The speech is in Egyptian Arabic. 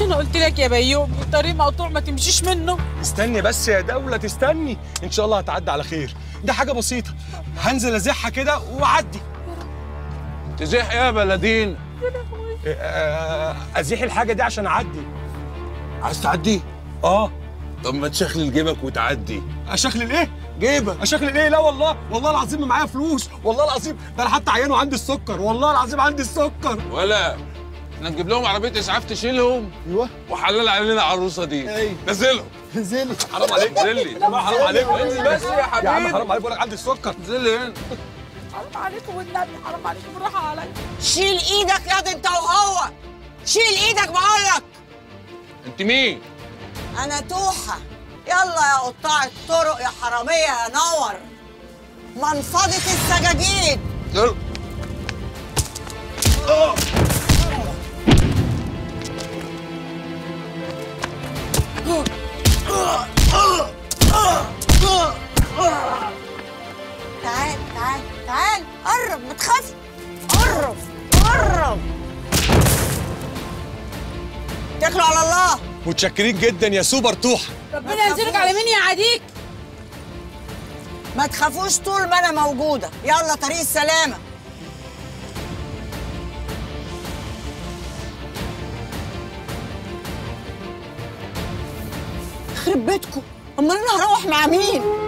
انا قلت لك يا بيومي الطريق مقطوع ما تمشيش منه استني بس يا دولة تستني ان شاء الله هتعدي على خير ده حاجة بسيطة هنزل ازحها كده واعدي تزيح ايه يا بلدين آه، ازيح الحاجة دي عشان اعدي عايز تعدي اه طب ما تشخلل جيبك وتعدي اشخلل ايه؟ جيبك اشخلل ايه؟ لا والله والله العظيم ما معايا فلوس والله العظيم ده انا حتى عيان وعندي السكر والله العظيم عندي السكر ولا احنا نجيب لهم عربيه اسعاف تشيلهم ايوه وحلل علينا العروسه دي أيوة. نزلهم انزلي حرام عليك انزل لي حرام عليك انزل بس يا يا عم حبيبي حرام عليك بقول لك عندي السكر انزل لي هنا حرام عليكم والنبي حرام عليكم بالراحه عليا شيل ايدك يا دي انت وهو شيل ايدك بقولك انت مين انا توحه يلا يا قطاع الطرق يا حراميه يا نور منفضه السجاجيد يلا تعال تعال تعال قرب ما تخافش قرب قرب اتكلوا على الله متشكرين جدا يا سوبر توحة ربنا ينزلك على مين يا عديك ما تخافوش طول ما انا موجوده يلا طريق السلامه يخرب بيتكم امال انا هروح مع مين